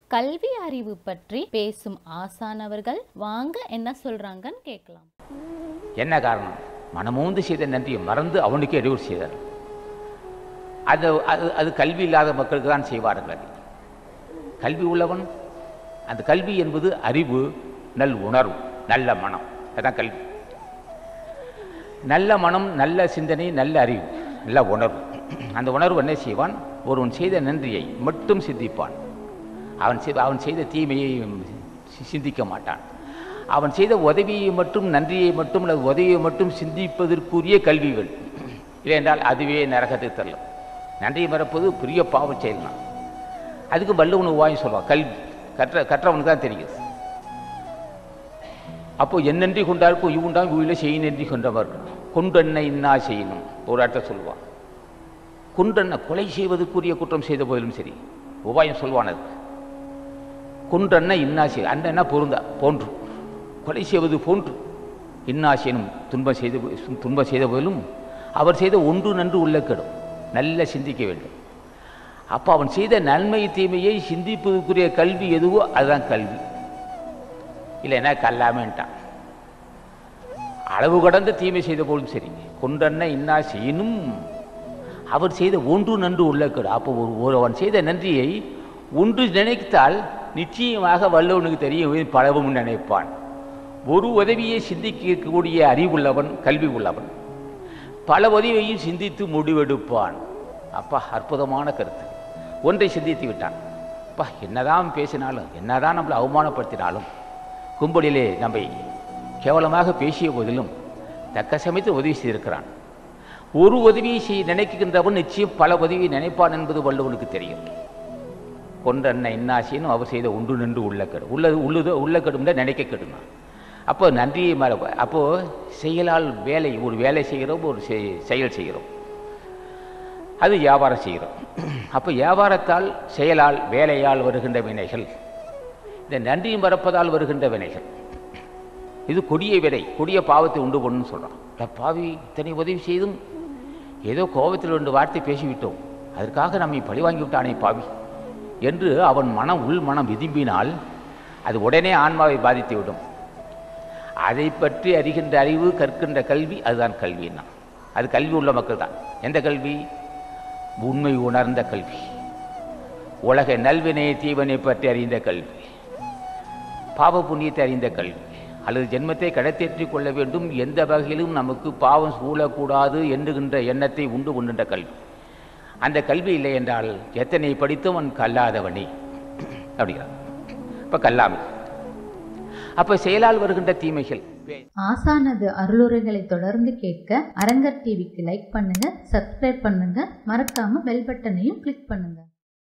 கல்வி அறிவு பற்றி பேசும் ஆசானவர்கள் வாங்க என்ன சொல்றாங்கன்னு கேட்கலாம் என்ன காரணம் மனமூந்து செய்த நன்றியை மறந்து அவனுக்கு இடையூறு செய்தார் அது அது அது கல்வி இல்லாத மக்களுக்கு தான் செய்வார்கள் அது கல்வி உள்ளவன் அந்த கல்வி என்பது அறிவு நல் உணர்வு நல்ல மனம் அதுதான் கல்வி நல்ல மனம் நல்ல சிந்தனை நல்ல அறிவு நல்ல உணர்வு அந்த உணர்வு என்ன செய்வான் ஒருவன் செய்த நன்றியை மட்டும் சிந்திப்பான் அவன் செய்த அவன் செய்த தீமையை சி- சிந்திக்க மாட்டான் அவன் செய்த உதவியை மட்டும் நன்றியை மட்டும் அல்லது உதவியை மட்டும் சிந்திப்பதற்குரிய கல்விகள் இல்லையென்றால் அதுவே நரகத்தை தரலாம் நன்றியை மறப்பது பெரிய பாவம் செய்யலாம் அதுக்கு வள்ளுவன் உபாயம் சொல்லுவான் கல்வி கற்ற கற்றவனுக்கு தான் தெரியுது அப்போ என்னன்றி கொண்டாருக்கும் இவுண்டாம் இவ்வில செய்ய நன்றி கொண்டவர் கொண்டென்ன இன்னா செய்யணும் ஒரு அர்த்தம் சொல்லுவான் கொண்டென்ன கொலை செய்வதற்குரிய குற்றம் செய்த போதிலும் சரி உபாயம் சொல்வான் அது கொன்றென்ன இன்னாசி அண்ணன்னா பொருந்தா போன்று கொலை செய்வது போன்று இன்னாசியனும் துன்பம் செய்த துன்பம் செய்த போதிலும் அவர் செய்த ஒன்று நன்று உள்ள கெடும் நல்ல சிந்திக்க வேண்டும் அப்போ அவன் செய்த நன்மை தீமையை சிந்திப்பதற்குரிய கல்வி எதுவோ அதுதான் கல்வி இல்லைன்னா கல்லாமேன்ட்டான் அளவு கடந்த தீமை செய்த போலும் சரி கொண்டன்ன இன்னா செய்யணும் அவர் செய்த ஒன்று நன்று உள்ள கெடு அப்போ ஒரு ஒருவன் செய்த நன்றியை ஒன்று நினைத்தால் நிச்சயமாக வல்லவனுக்கு தெரியும் பலவும் நினைப்பான் ஒரு உதவியை சிந்திக்கக்கூடிய அறிவுள்ளவன் கல்வி உள்ளவன் பல உதவியையும் சிந்தித்து முடிவெடுப்பான் அப்பா அற்புதமான கருத்து ஒன்றை சிந்தித்து விட்டான் அப்பா என்னதான் பேசினாலும் என்னதான் நம்மளை அவமானப்படுத்தினாலும் கும்பலிலே நம்மை கேவலமாக பேசிய போதிலும் தக்க சமயத்தில் உதவி செய்திருக்கிறான் ஒரு உதவியை செய்ய நினைக்கின்றவன் நிச்சயம் பல உதவியை நினைப்பான் என்பது வள்ளுவனுக்கு தெரியும் கொண்டன்ன இன்னாசின்னு அவர் செய்த ஒன்று நின்று உள்ள கெடு உள்ளது உள்ளது உள்ள கெடும்னா நினைக்க கெடுமா அப்போ நன்றியை மற அப்போ செயலால் வேலை ஒரு வேலை செய்கிறோம் ஒரு செய்- செயல் செய்கிறோம் அது வியாபாரம் செய்கிறோம் அப்போ வியாபாரத்தால் செயலால் வேலையால் வருகின்ற வினைகள் இந்த நன்றியை மறப்பதால் வருகின்ற வினைகள் இது கொடிய வினை கொடிய பாவத்தை உண்டு பண்ணுன்னு சொல்கிறான் பாவி இத்தனை உதவி செய்தும் ஏதோ கோபத்தில் ரெண்டு வார்த்தை பேசிவிட்டோம் அதற்காக நம்மை பழி வாங்கி விட்டானே பாவி என்று அவன் மனம் உள் மனம் விரும்பினால் அது உடனே ஆன்மாவை பாதித்து விடும் அதை பற்றி அறிகின்ற அறிவு கற்கின்ற கல்வி அதுதான் கல்வின்னா அது கல்வி உள்ள மக்கள் தான் எந்த கல்வி உண்மை உணர்ந்த கல்வி உலக நல்வினை தீவனை பற்றி அறிந்த கல்வி பாவ புண்ணியத்தை அறிந்த கல்வி அல்லது ஜென்மத்தை கடத்தேற்றிக் கொள்ள வேண்டும் எந்த வகையிலும் நமக்கு பாவம் சூழக்கூடாது என்கின்ற எண்ணத்தை உண்டு கொண்டுன்ற கல்வி அந்த கல்வி இல்லை என்றால் எத்தனை படித்தும் அவன் கல்லாதவனே அப்படிங்கிறான் இப்போ கல்லாமை அப்போ செயலால் வருகின்ற தீமைகள் ஆசானது அருளுரைகளை தொடர்ந்து கேட்க அரங்கர் டிவிக்கு லைக் பண்ணுங்க சப்ஸ்கிரைப் பண்ணுங்க மறக்காம பெல் பட்டனையும் கிளிக் பண்ணுங்க